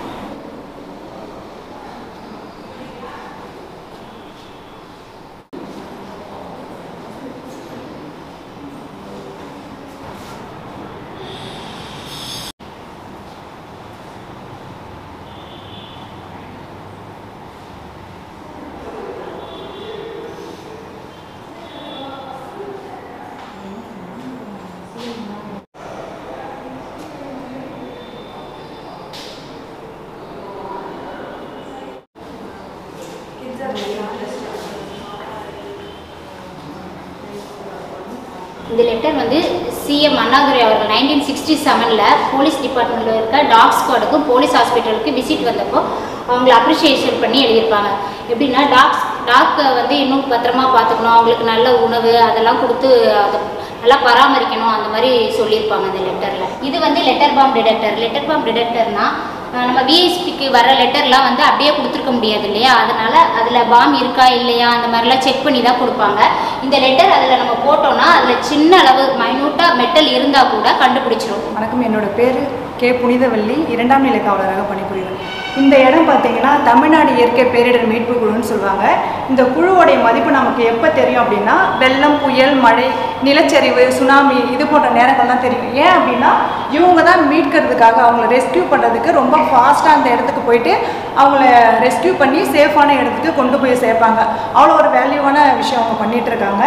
இந்த லெட்டர் வந்து சிஎம் அண்ணாதுரை அவர்கள் நைன்டீன் சிக்ஸ்டி செவனில் போலீஸ் டிபார்ட்மெண்ட்டில் இருக்க டாக் ஸ்குவாடுக்கும் போலீஸ் ஹாஸ்பிட்டலுக்கு விசிட் வந்தப்போ அவங்கள அப்ரிஷியேஷன் பண்ணி எழுதியிருப்பாங்க எப்படின்னா டாக்ஸ் டாக்கை வந்து இன்னும் பத்திரமா பார்த்துக்கணும் அவங்களுக்கு நல்ல உணவு அதெல்லாம் கொடுத்து அதை நல்லா பராமரிக்கணும் அந்த மாதிரி சொல்லியிருப்பாங்க அந்த லெட்டரில் இது வந்து letter bomb detector letter bomb டிடெக்டர்னா நம்ம விஐஸ்பிக்கு வர லெட்டர்லாம் வந்து அப்படியே கொடுத்துருக்க முடியாது இல்லையா அதனால அதில் பாம் இருக்கா இல்லையா அந்த மாதிரிலாம் செக் பண்ணி தான் கொடுப்பாங்க இந்த லெட்டர் அதில் நம்ம போட்டோம்னா அதில் சின்ன அளவு மைனூட்டாக மெட்டல் இருந்தால் கூட கண்டுபிடிச்சிரும் வணக்கம் என்னோட பேர் கே புனிதவள்ளி இரண்டாம் நிலை காவலராக பணிபுரிகிறேன் இந்த இடம் பார்த்தீங்கன்னா தமிழ்நாடு இயற்கை பேரிடர் மீட்பு குழுன்னு சொல்லுவாங்க இந்த குழுவோடைய மதிப்பு நமக்கு எப்போ தெரியும் அப்படின்னா வெள்ளம் புயல் மழை நிலச்சரிவு சுனாமி இது போன்ற நேரங்கள் தான் தெரியும் ஏன் அப்படின்னா இவங்க தான் மீட்கிறதுக்காக அவங்கள ரெஸ்க்யூ பண்ணுறதுக்கு ரொம்ப ஃபாஸ்ட்டாக அந்த இடத்துக்கு போயிட்டு அவங்கள ரெஸ்க்யூ பண்ணி சேஃபான இடத்துக்கு கொண்டு போய் சேர்ப்பாங்க அவ்வளோ ஒரு வேல்யூவான விஷயம் அவங்க பண்ணிட்டு இருக்காங்க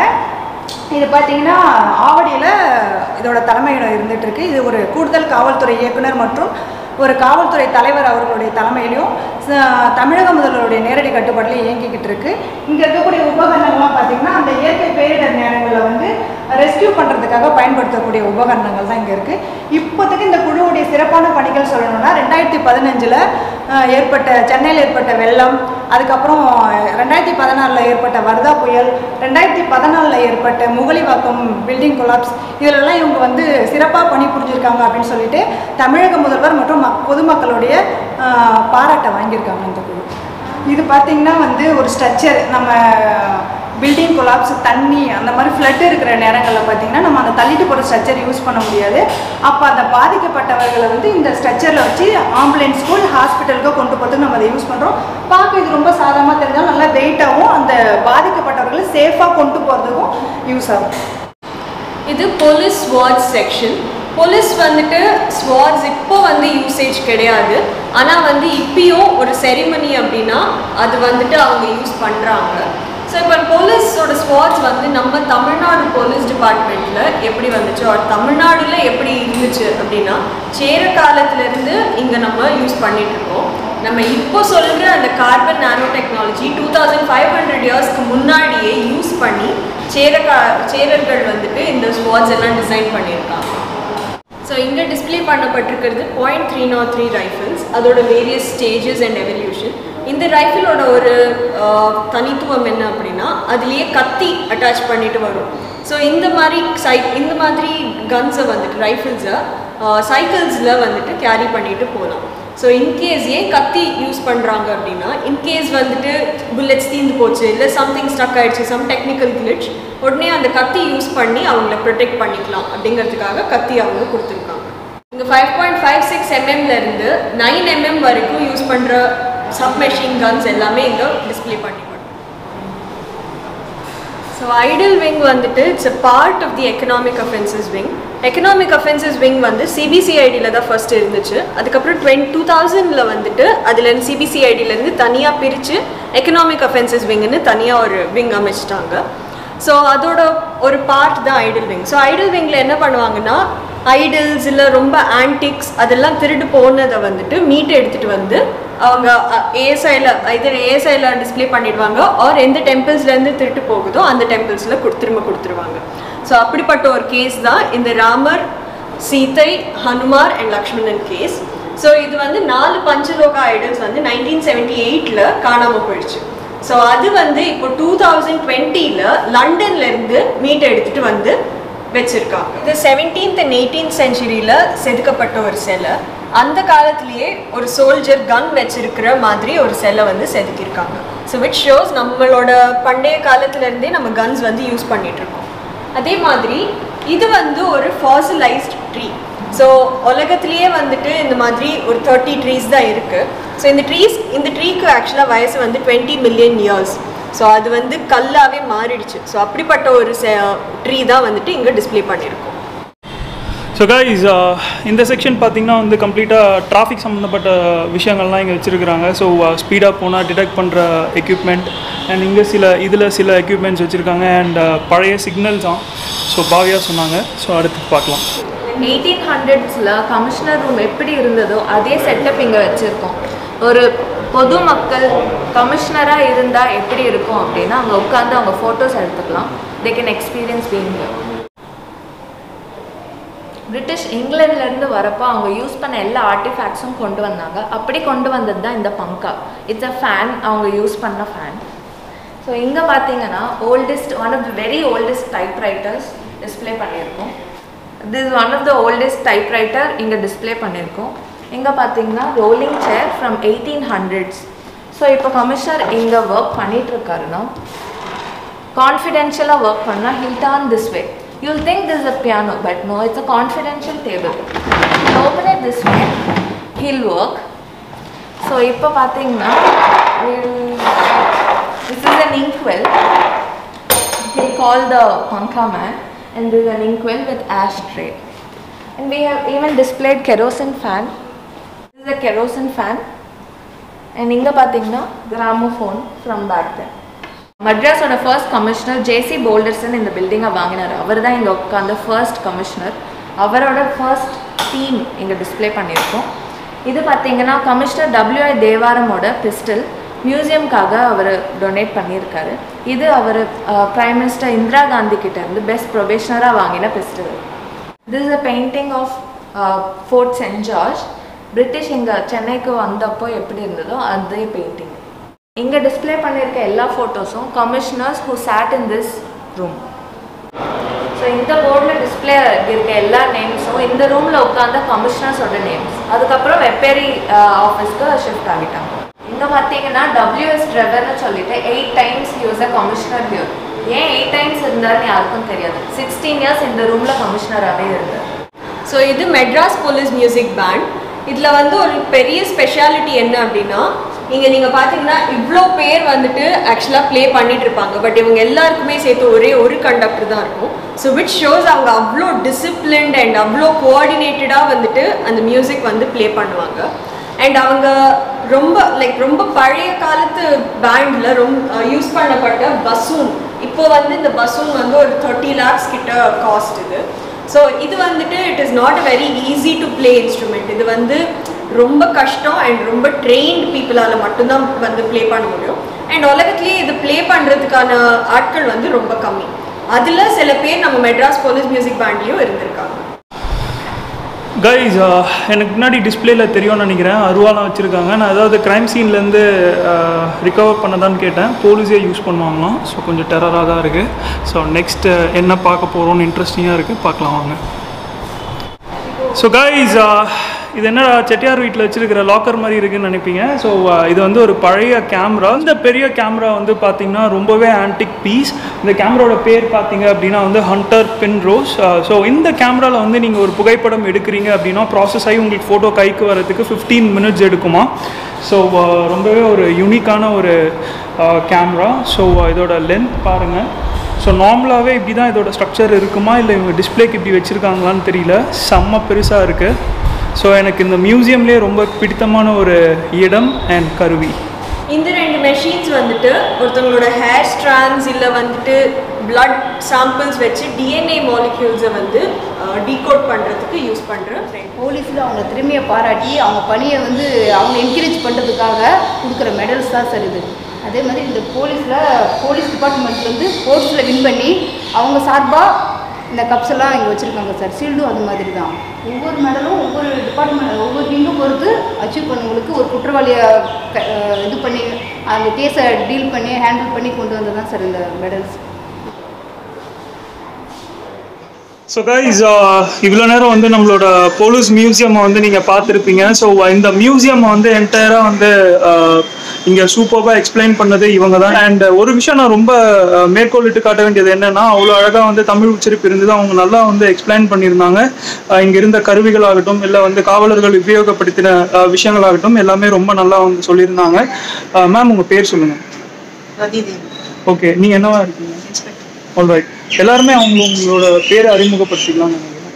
இது பார்த்தீங்கன்னா ஆவடியில் இதோட தலைமையிடம் இருந்துட்டு இருக்கு இது ஒரு கூடுதல் காவல்துறை இயக்குனர் மற்றும் ஒரு காவல்துறை தலைவர் அவர்களுடைய தலைமையிலையும் ச- தமிழக முதல்வருடைய நேரடி கட்டுப்பாட்டிலையும் இயங்கிக்கிட்டு இருக்கு இங்கே இருக்கக்கூடிய உபகரணங்கள்லாம் பார்த்தீங்கன்னா அந்த இயற்கை பேரிடர் நேரங்களில் வந்து ரெஸ்க்யூ பண்ணுறதுக்காக பயன்படுத்தக்கூடிய உபகரணங்கள் தான் இங்கே இருக்குது இப்போதைக்கு இந்த குழுவுடைய சிறப்பான பணிகள் சொல்லணும்னா ரெண்டாயிரத்தி பதினஞ்சில் ஏற்பட்ட சென்னையில் ஏற்பட்ட வெள்ளம் அதுக்கப்புறம் ரெண்டாயிரத்தி பதினாறில் ஏற்பட்ட வர்தா புயல் ரெண்டாயிரத்தி பதினாலில் ஏற்பட்ட முகலிவாக்கம் பில்டிங் கொலாப்ஸ் இதிலெல்லாம் இவங்க வந்து சிறப்பாக பணி புரிஞ்சிருக்காங்க அப்படின்னு சொல்லிட்டு தமிழக முதல்வர் மற்றும் மக்- பொதுமக்களுடைய ஆஹ், பாராட்டை வாங்கியிருக்காங்க இந்த குழு இது பார்த்திங்கன்னா வந்து ஒரு ஸ்ட்ரக்சர் நம்ம பில்டிங் கொலாப்ஸ் தண்ணி அந்த மாதிரி ஃப்ளட் இருக்கிற நேரங்களில் பார்த்தீங்கன்னா நம்ம அந்த தள்ளிட்டு போகிற ஸ்ட்ரக்சர் யூஸ் பண்ண முடியாது அப்போ அந்த பாதிக்கப்பட்டவர்களை வந்து இந்த ஸ்ட்ரக்சரில் வச்சு ஆம்புலன்ஸ் ஸ்கூல் ஹாஸ்பிட்டலுக்கு கொண்டு போகிறதுக்கு நம்ம அதை யூஸ் பண்ணுறோம் பார்க்க இது ரொம்ப சாதாரணமாக தெரிஞ்சாலும் நல்லா வெயிட்டாகவும் அந்த பாதிக்கப்பட்டவர்களை சேஃபாக கொண்டு போகிறதுக்கும் யூஸ் ஆகும் இது போலீஸ் ஸ்வாட்ஸ் செக்ஷன் போலீஸ் வந்துட்டு ஸ்வாட்ஸ் இப்போ வந்து யூசேஜ் கிடையாது ஆனால் வந்து இப்பயும் ஒரு செரிமனி அப்படின்னா அது வந்துட்டு அவங்க யூஸ் பண்ணுறாங்க ஸோ இப்போ போலீஸோட ஸ்வாட்ஸ் வந்து நம்ம தமிழ்நாடு போலீஸ் டிபார்ட்மெண்ட்டில் எப்படி வந்துச்சு or தமிழ்நாடுல எப்படி இருந்துச்சு அப்படின்னா சேர காலத்துலேருந்து இங்கே நம்ம யூஸ் பண்ணிட்டு இருக்கோம் நம்ம இப்போ சொல்கிற அந்த carbon nano technology two thousand five hundred இயர்ஸ்க்கு முன்னாடியே யூஸ் பண்ணி சேர கா சேரர்கள் வந்துட்டு இந்த ஸ்வாட்ஸ் எல்லாம் டிசைன் பண்ணியிருக்காங்க ஸோ இங்கே டிஸ்ப்ளே பண்ணப்பட்டிருக்கிறது point three nought three rifles அதோட வேரியஸ் ஸ்டேஜஸ் அண்ட் எவல்யூஷன் இந்த ரைஃபிளோட ஒரு ஆஹ், தனித்துவம் என்ன அப்படின்னா அதுலேயே கத்தி அட்டாச் பண்ணிட்டு வரும் ஸோ இந்த மாதிரி சை இந்த மாதிரி கன்ஸை வந்துட்டு ரைஃபிள்ஸை சைக்கிள்ஸில் வந்துட்டு கேரி பண்ணிட்டு போகலாம் ஸோ இன்கேஸ் ஏன் கத்தி யூஸ் பண்ணுறாங்க அப்படின்னா இன்கேஸ் வந்துட்டு புல்லெட்ஸ் தீந்து போச்சு இல்லை சம்திங் ஸ்டக் ஆயிடுச்சு சம் டெக்னிக்கல் கிளிச் உடனே அந்த கத்தி யூஸ் பண்ணி அவங்கள ப்ரொடெக்ட் பண்ணிக்கலாம் அப்படிங்கிறதுக்காக கத்தி அவங்க கொடுத்துருக்காங்க இங்கே ஃபைவ் பாயிண்ட் ஃபைவ் சிக்ஸ் எம்எம்லேருந்து நைன் எம்எம் வரைக்கும் யூஸ் பண்ணுற சப்மெஷின் கன்ஸ் எல்லாமே இங்கே டிஸ்ப்ளே பண்ணி ஸோ ஐடல் விங் வந்துட்டு it's a part of the economic offences wing economic offences wing வந்து சிபிசிஐடியில் தான் ஃபர்ஸ்ட் இருந்துச்சு அதுக்கப்புறம் டுவெண்ட் டூ தௌசண்டில் வந்துட்டு அதுலேருந்து சிபிசிஐடியிலேருந்து தனியாக பிரித்து எக்கனாமிக் அஃபென்சஸ் விங்னு தனியாக ஒரு விங் அமைச்சிட்டாங்க ஸோ அதோட ஒரு பார்ட் தான் ஐடல் விங் ஸோ ஐடல் விங்கில் என்ன பண்ணுவாங்கன்னா ஐடல்ஸ் இல்லை ரொம்ப ஆன்டிக்ஸ் அதெல்லாம் திருடு போனதை வந்துட்டு மீட் எடுத்துகிட்டு வந்து அவங்க ஏஎஸ்ஐயில் இதர் ஏஎஸ்ஐயில் டிஸ்ப்ளே பண்ணிடுவாங்க ஆர் எந்த டெம்பிள்ஸ்லேருந்து திருட்டு போகுதோ அந்த டெம்பிள்ஸில் கொடு திரும்ப கொடுத்துருவாங்க ஸோ அப்படிப்பட்ட ஒரு கேஸ் தான் இந்த ராமர் சீதை ஹனுமார் அண்ட் லக்ஷ்மணன் கேஸ் ஸோ இது வந்து நாலு பஞ்சலோகா ஐடல்ஸ் வந்து நைன்டீன் செவன்டி எயிட்டில் காணாமல் போயிடுச்சு ஸோ அது வந்து இப்போ டூ தௌசண்ட் டுவெண்ட்டியில் லண்டன்லேருந்து மீட் எடுத்துகிட்டு வந்து வச்சிருக்காங்க இது செவன்டீன்த் அண்ட் எயிட்டீன்த் செஞ்சுரியில் செதுக்கப்பட்ட ஒரு சிலை அந்த காலத்திலேயே ஒரு சோல்ஜர் கன் வச்சிருக்கிற மாதிரி ஒரு சிலை வந்து செதுக்கியிருக்காங்க ஸோ விச் ஷோஸ் நம்மளோட பண்டைய காலத்துலேருந்தே நம்ம கன்ஸ் வந்து யூஸ் பண்ணிட்டு இருக்கோம் அதே மாதிரி இது வந்து ஒரு ஃபாசிலைஸ்ட் ட்ரீ ஸோ உலகத்திலேயே வந்துட்டு இந்த மாதிரி ஒரு தேர்ட்டி ட்ரீஸ் தான் இருக்குது ஸோ இந்த ட்ரீஸ் இந்த ட்ரீக்கு ஆக்சுவலாக வயசு வந்து டுவெண்ட்டி மில்லியன் இயர்ஸ் ஸோ அது வந்து கல்லாவே மாறிடுச்சு ஸோ அப்படிப்பட்ட ஒரு ட்ரீ தான் வந்துட்டு இங்கே டிஸ்ப்ளே பண்ணியிருக்கோம் ஸோ கைஸ் இந்த செக்ஷன் பார்த்தீங்கன்னா வந்து கம்ப்ளீட்டாக டிராஃபிக் சம்மந்தப்பட்ட விஷயங்கள்லாம் இங்கே வச்சுருக்குறாங்க ஸோ ஸ்பீடாக போனால் டிடெக்ட் பண்ணுற எக்யூப்மெண்ட் அண்ட் இங்கே சில இதில் சில எக்யூப்மெண்ட்ஸ் வச்சுருக்காங்க அண்ட் பழைய சிக்னல்ஸ் தான் ஸோ பாவியாக சொன்னாங்க ஸோ அடுத்து பார்க்கலாம் எயிட்டீன் ஹண்ட்ரட்ஸில் கமிஷனர் ரூம் எப்படி இருந்ததோ அதே செட்டப் இங்கே வச்சுருக்கோம் ஒரு பொதுமக்கள் கமிஷனராக இருந்தால் எப்படி இருக்கும் அப்படின்னா அங்கே உட்காந்து அவங்க ஃபோட்டோஸ் எடுத்துக்கலாம் they can experience being British இங்கிலாந்துலேருந்து வரப்போ அவங்க யூஸ் பண்ண எல்லா ஆர்டிஃபேக்ட்ஸும் கொண்டு வந்தாங்க அப்படி கொண்டு வந்தது தான் இந்த பங்கா இட்ஸ் அ ஃபேன் அவங்க யூஸ் பண்ண ஃபேன் ஸோ இங்கே பார்த்தீங்கன்னா oldest one of the very oldest typewriters display பண்ணியிருக்கோம் this one of the oldest typewriter இங்கே டிஸ்பிளே பண்ணியிருக்கோம் இங்கே பார்த்தீங்கன்னா rolling chair from eighteen hundreds so இப்போ கமிஷனர் இங்கே ஒர்க் பண்ணிட்டு இருக்காருன்னா கான்ஃபிடென்ஷியலாக ஒர்க் பண்ணால் he'll turn this way you'll think this a piano but no it's a confidential table open it this way he'll work so இப்போ பார்த்தீங்கன்னா this is an inkwell he'll call the panka man and there's an inkwell with ashtray. And we have even displayed kerosene fan. This is a kerosene fan. And இங்க பார்த்தீங்கன்னா gramophone from back then மட்ராஸோட first commissioner JC Boulderson இந்த பில்டிங்கை வாங்கினார் அவர் தான் இங்கே உட்காந்த ஃபர்ஸ்ட் கமிஷனர் அவரோட ஃபர்ஸ்ட் டீம் இங்கே டிஸ்ப்ளே பண்ணியிருக்கோம் இது பார்த்தீங்கன்னா கமிஷனர் டபிள்யூஐ தேவாரமோட பிஸ்டல் மியூசியம்காக அவர் டொனேட் பண்ணியிருக்காரு இது அவர் பிரைம் மினிஸ்டர் இந்திரா காந்தி கிட்ட இருந்து பெஸ்ட் ப்ரொபேஷனராக வாங்கின pistol this is a painting of Fort Saint George British இங்கே சென்னைக்கு வந்தப்போ எப்படி இருந்ததோ அதே பெயிண்டிங் இங்கே டிஸ்ப்ளே பண்ணியிருக்க எல்லா ஃபோட்டோஸும் commissioners who sat in this room so இந்த போர்டில் டிஸ்பிளே இருக்க எல்லா நேம்ஸும் இந்த ரூமில் உட்காந்த கமிஷனர்ஸோட நேம்ஸ் அதுக்கப்புறம் வெப்பேரி ஆஃபீஸ்க்கு ஷிஃப்ட் ஆகிட்டாங்க இங்கே பார்த்தீங்கன்னா டபிள்யூஎஸ் ட்ரெவர்னு சொல்லிட்டு eight times use a commissioner here ஏன் எயிட் டைம்ஸ் இருந்தாருன்னு யாருக்கும் தெரியாது சிக்ஸ்டீன் இயர்ஸ் இந்த ரூமில் கமிஷனராகவே இருந்தார் ஸோ இது மெட்ராஸ் போலீஸ் மியூசிக் பேண்ட் இதில் வந்து ஒரு பெரிய ஸ்பெஷாலிட்டி என்ன அப்படின்னா இங்கே நீங்கள் பார்த்தீங்கன்னா இவ்வளோ பேர் வந்துட்டு ஆக்சுவலாக ப்ளே பண்ணிட்டு இருப்பாங்க பட் இவங்க எல்லாருக்குமே சேர்த்து ஒரே ஒரு கண்டக்டர் தான் இருக்கும் ஸோ விச் ஷோஸ் அவங்க அவ்வளோ டிசிப்ளின்ட் அண்ட் அவ்வளோ கோஆர்டினேட்டடாக வந்துட்டு அந்த மியூசிக் வந்து ப்ளே பண்ணுவாங்க அண்ட் அவங்க ரொம்ப லைக் ரொம்ப பழைய காலத்து பேண்டில் ரொம்ப யூஸ் பண்ணப்பட்ட பசூன் இப்போ வந்து இந்த பசூன் வந்து ஒரு தேர்ட்டி லேக்ஸ் கிட்ட காஸ்ட் இது ஸோ இது வந்துட்டு it is not a very easy to play instrument இது வந்து ரொம்ப கஷ்டம் அண்ட் ரொம்ப ட்ரெயின்ட் பீப்புளால் மட்டும்தான் வந்து ப்ளே பண்ண முடியும் அண்ட் உலகத்துலேயே இது ப்ளே பண்ணுறதுக்கான ஆட்கள் வந்து ரொம்ப கம்மி அதில் சில பேர் நம்ம மெட்ராஸ் போலீஸ் மியூசிக் பேண்ட்லேயும் இருந்திருக்காங்க கைஸ் எனக்கு முன்னாடி டிஸ்பிளேல தெரியும்னு நினைக்கிறேன் அருவாலாம் வச்சுருக்காங்க நான் ஏதாவது க்ரைம் சீன்லேருந்து ரிகவர் பண்ணதான்னு கேட்டேன் போலீஸே யூஸ் பண்ணுவாங்களாம் ஸோ கொஞ்சம் டெரராக தான் இருக்குது ஸோ நெக்ஸ்ட் என்ன பார்க்க போகிறோம்னு இன்ட்ரெஸ்டிங்காக இருக்குது பார்க்கலாம் வாங்க ஸோ கைஸ் இது என்னடா செட்டியார் வீட்டில் வச்சிருக்கிற லாக்கர் மாதிரி இருக்குன்னு நினைப்பீங்க ஸோ இது வந்து ஒரு பழைய கேமரா இந்த பெரிய கேமரா வந்து பார்த்தீங்கன்னா ரொம்பவே ஆன்டிக் பீஸ் இந்த கேமராவோட பேர் பார்த்தீங்க அப்படின்னா வந்து ஹண்டர் பின் ரோஸ் ஸோ இந்த கேமராவில் வந்து நீங்கள் ஒரு புகைப்படம் எடுக்கிறீங்க அப்படின்னா ப்ராசஸ் ஆகி உங்களுக்கு ஃபோட்டோ கைக்கு வரதுக்கு ஃபிஃப்டீன் மினிட்ஸ் எடுக்குமா ஸோ ரொம்பவே ஒரு யூனிக்கான ஒரு கேமரா ஸோ இதோட லென்த் பாருங்கள் ஸோ நார்மலாகவே இப்படி தான் இதோட ஸ்ட்ரக்சர் இருக்குமா இல்லை இவங்க டிஸ்பிளேக்கு இப்படி வச்சுருக்காங்களான்னு தெரியல செம்ம பெருசாக இருக்குது ஸோ எனக்கு இந்த மியூசியம்லேயே ரொம்ப பிடித்தமான ஒரு இடம் அண்ட் கருவி இந்த ரெண்டு மெஷின்ஸ் வந்துட்டு ஒருத்தவங்களோட ஹேர் ஸ்ட்ரான்ஸ் இல்லை வந்துட்டு பிளட் சாம்பிள்ஸ் வச்சு டிஎன்ஏ மாலிக்யூல்ஸை வந்து டீகோட் பண்ணுறதுக்கு யூஸ் பண்ணுற போலீஸில் அவங்க திறமையை பாராட்டி அவங்க பணியை வந்து அவங்க என்கரேஜ் பண்ணுறதுக்காக கொடுக்குற மெடல்ஸ் தான் சார் இது அதே மாதிரி இந்த போலீஸில் போலீஸ் டிபார்ட்மெண்ட் வந்து ஸ்போர்ட்ஸில் வின் பண்ணி அவங்க சார்பாக இந்த கப்ஸ் எல்லாம் இங்கே வச்சுருக்காங்க சார் ஷீல்டும் அது மாதிரி தான் ஒவ்வொரு மெடலும் ஒவ்வொரு டிபார்ட்மெண்ட் ஒவ்வொரு விங்கும் பொறுத்து அச்சீவ் பண்ணவங்களுக்கு ஒரு குற்றவாளியை க- அஹ் இது பண்ணி அந்த கேஸை டீல் பண்ணி ஹேண்டில் பண்ணி கொண்டு வந்தது தான் சார் இந்த மெடல்ஸ் ஸோ கைஸ் இவ்வளோ நேரம் வந்து நம்மளோட போலீஸ் மியூசியம் வந்து நீங்கள் பார்த்துருப்பீங்க ஸோ இந்த மியூசியம் வந்து என்டையராக வந்து இங்கே சூப்பராக எக்ஸ்பிளைன் பண்ணது இவங்க தான் அண்ட் ஒரு விஷயம் நான் ரொம்ப uh, மேற்கோளிட்டு காட்ட வேண்டியது என்னன்னா அவ்வளோ அழகாக வந்து தமிழ் உச்சரிப்பு இருந்தது அவங்க நல்லா வந்து எக்ஸ்பிளைன் பண்ணியிருந்தாங்க Uh, இங்க இருந்த கருவிகளாகட்டும் இல்லை வந்து காவலர்கள் உபயோகப்படுத்தின uh, விஷயங்களாகட்டும் எல்லாமே ரொம்ப நல்லா வந்து சொல்லியிருந்தாங்க மேம் உங்கள் பேர் சொல்லுங்கள் ஓகே நீங்கள் என்னவா இருக்கீங்க ஆல்ரைட் எல்லாருமே அவங்க உங்களோட பேரை அறிமுகப்படுத்திக்கலாம்னு நினைக்கிறேன்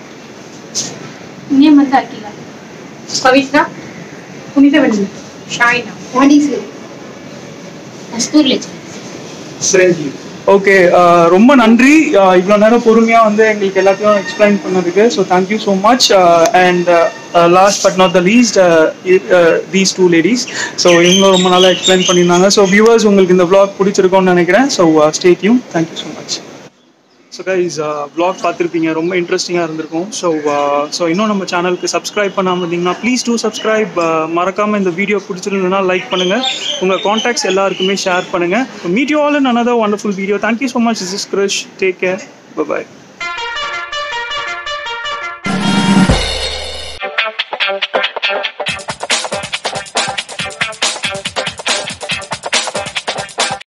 நேம் வந்து அகிலா பவித்ரா புனிதவெளி ஷாயினா மணிசு கஸ்தூர்ல சிரஞ்சீவி ஓகே ரொம்ப நன்றி இவ்வளோ நேரம் பொறுமையாக வந்து எங்களுக்கு எல்லாத்தையும் எக்ஸ்பிளைன் பண்ணதுக்கு so thank you so much and last but not the least these two ladies so இவங்களும் ரொம்ப நல்லா எக்ஸ்பிளைன் பண்ணியிருந்தாங்க ஸோ வியூவர்ஸ் உங்களுக்கு இந்த vlog பிடிச்சிருக்கோன்னு நினைக்கிறேன் so stay tuned thank you so much so guys vlog பார்த்துருப்பீங்க ரொம்ப இன்ட்ரெஸ்டிங்காக இருந்திருக்கும் ஸோ ஸோ இன்னும் நம்ம சேனலுக்கு சப்ஸ்கிரைப் பண்ணாமல் இருந்தீங்கன்னா ப்ளீஸ் டூ சப்ஸ்கிரைப் மறக்காமல் இந்த வீடியோ பிடிச்சிருந்ததுன்னா லைக் பண்ணுங்கள் உங்கள் காண்டாக்ட்ஸ் எல்லாருக்குமே ஷேர் பண்ணுங்கள் meet you all in another wonderful video thank you so much this is Krish take care by